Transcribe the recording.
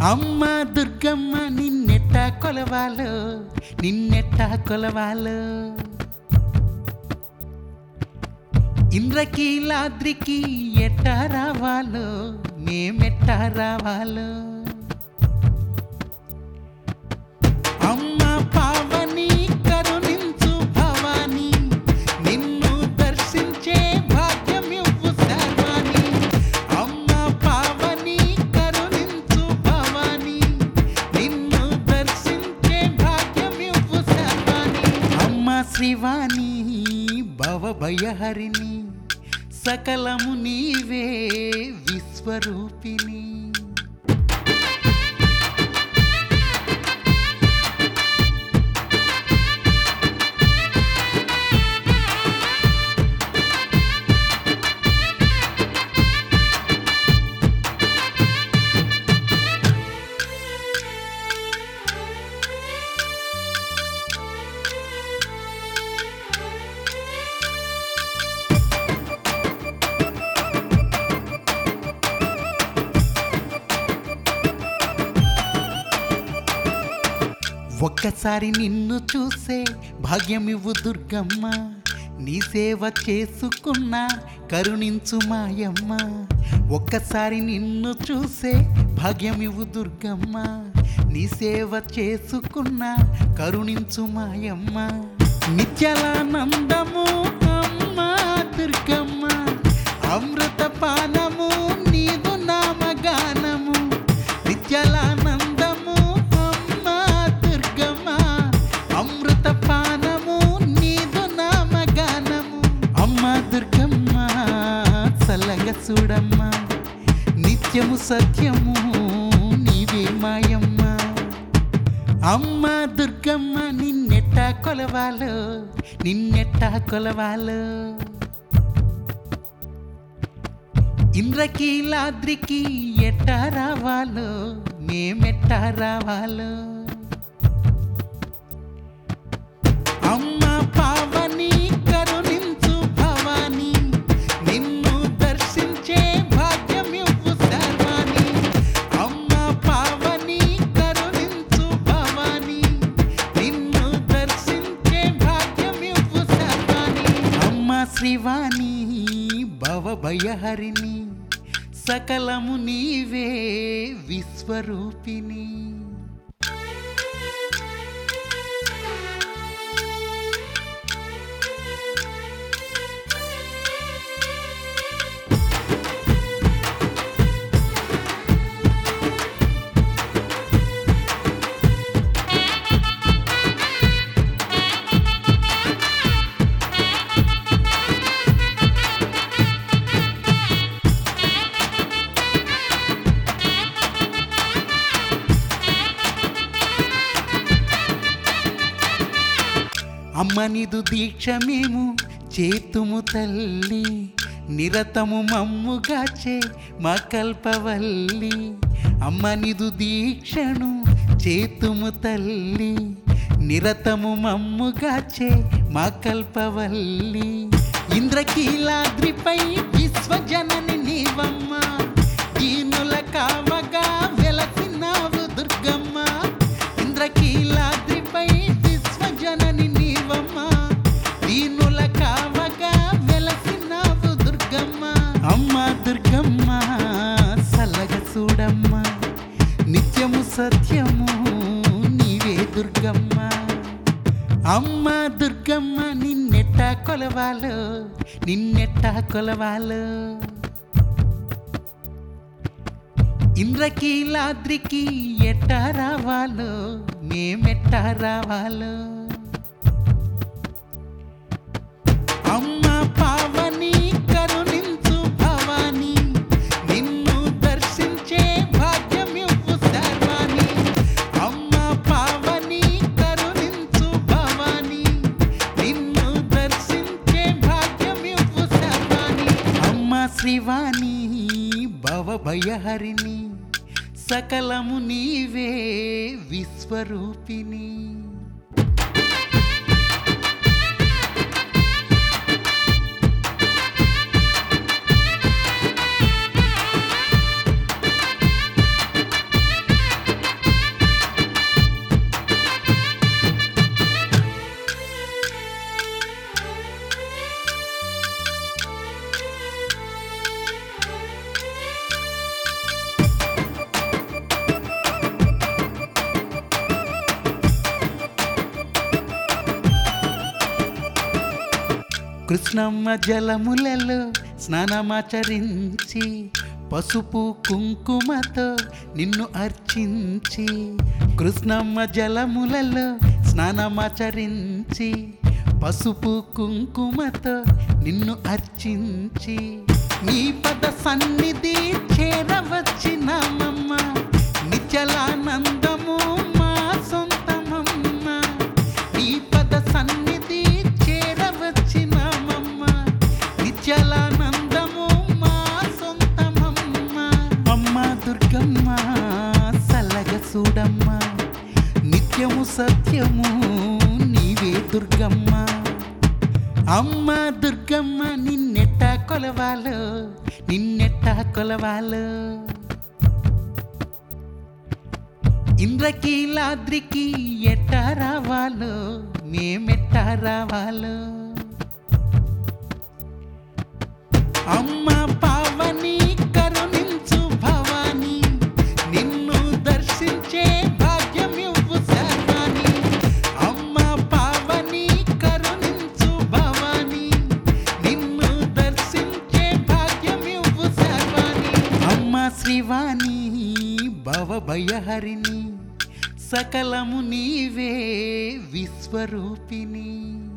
అమ్మ దుర్గమ్మ నిన్నెట్ట కొలవాలో నిన్నెట్ట కొలవాలో ఇంద్రకీలాద్రికి ఎట్ట రావాలో మేమెట్ట రావాలో అమ్మ పావని కరుణించు భవాని నిన్ను దర్శించే భాగ్యమివ్వు సర్వాణి అమ్మ పావని కరుణించు భవాని నిన్ను దర్శించే భాగ్యమివ్వు సర్వాణి అమ్మ శ్రీవాణి భవభయహరిణి సకలము నీవే విశ్వరూపిణి ఒక్కసారి నిన్ను చూసే భాగ్యమివ్వు దుర్గమ్మ నీ సేవ చేసుకున్నా కరుణించు మాయమ్మ ఒక్కసారి నిన్ను చూసే భాగ్యమివ్వు దుర్గమ్మ నీ సేవ చేసుకున్నా కరుణించు మాయమ్మ నిత్యలానందము అమ్మ దుర్గమ్మ అమృత పానము నీదు నామగానము నిత్యలానందము అమ్మ దుర్గమ్మ అమృత పానము నీదు నామగానము అమ్మ దుర్గమ్మ చల్లగా చూడమ్మ నిత్యము సత్యము నీవే మాయమ్మ అమ్మ దుర్గమ్మ నిన్నెట్ట కొలవాలో నిన్నెట్ట కొలవాలో ఇంద్రకీలాద్రికి ఎట్ట రావాలో మేమెట్ట రావాలో అమ్మ పావని కరుణించు భవాని నిన్ను దర్శించే భాగ్యమివ్వు సర్వాణి అమ్మ పావని కరుణించు భవాని నిన్ను దర్శించే భాగ్యమివ్వు సర్వాణి అమ్మ శ్రీవాణి భవభయహరిణి సకలము నీవే విశ్వరూపిణి అమ్మ నిదు దీక్ష మేము చేతుము తల్లి నిరతము మమ్ముగాచే మా కల్పవల్లి అమ్మ నిదు దీక్షను చేతుము తల్లి నిరతము మమ్ముగాచే మా కల్పవల్లి ఇంద్రకీలాద్రిపై విశ్వజనని నీవమ్మ దీనుల కావగా వెలసినావు దుర్గమ్మ ఇంద్రకీలాద్రిపై విశ్వజనని నీవమ్మ దీనుల కావగా వెలసినావు దుర్గమ్మ అమ్మ దుర్గమ్మ సల్లగ చూడమ్మ నిత్యము సత్యము నీవే దుర్గమ్మ అమ్మ దుర్గమ్మ నిన్నెట్ట కొలవాలో నిన్నెట్ట కొలవాలో ఇంద్రకీలాద్రికి ఎట్ట రావాలో మేమెట్ట రావాలో అమ్మ పావని కరుణించు భవాని నిన్ను దర్శించే భాగ్యమివ్వు సర్వాణి అమ్మ పావని కరుణించు భవాని నిన్ను దర్శించే భాగ్యమివ్వు సర్వాణి అమ్మ శ్రీవాణి భవభయహరిణి సకలము నీవే విశ్వరూపిణి కృష్ణమ్మ జలములలో స్నానమాచరించి పసుపు కుంకుమతో నిన్ను అర్చించి కృష్ణమ్మ జలములలో స్నానమాచరించి పసుపు కుంకుమతో నిన్ను అర్చించి నీ పద సన్నిధి చేరవచ్చినామమ్మ నిచలానందము మా సొంతమమ్మ నీ పద సన్నిధి చేరవచ్చినామమ్మ నిత్యలానందము మా సొంతమమ్మ అమ్మ దుర్గమ్మ సల్లగ చూడమ్మ నిత్యము సత్యము నీవే దుర్గమ్మ అమ్మ దుర్గమ్మ నిన్నెట్ట కొలవాలో నిన్నెట్ట కొలవాలో ఇంద్రకీలాద్రికి ఎట్ట రావాలో మేమెట్ట రావాలో అమ్మ పావని కరుణించు భవాని నిన్ను దర్శించే భాగ్యం ఇవ్వు శర్వాణి అమ్మ పావని కరుణించు భవాని నిన్ను దర్శించే భాగ్యం ఇవ్వు శర్వాణి అమ్మ శ్రీవాణి భవభయహరిణి సకలము నీవే విశ్వరూపిణి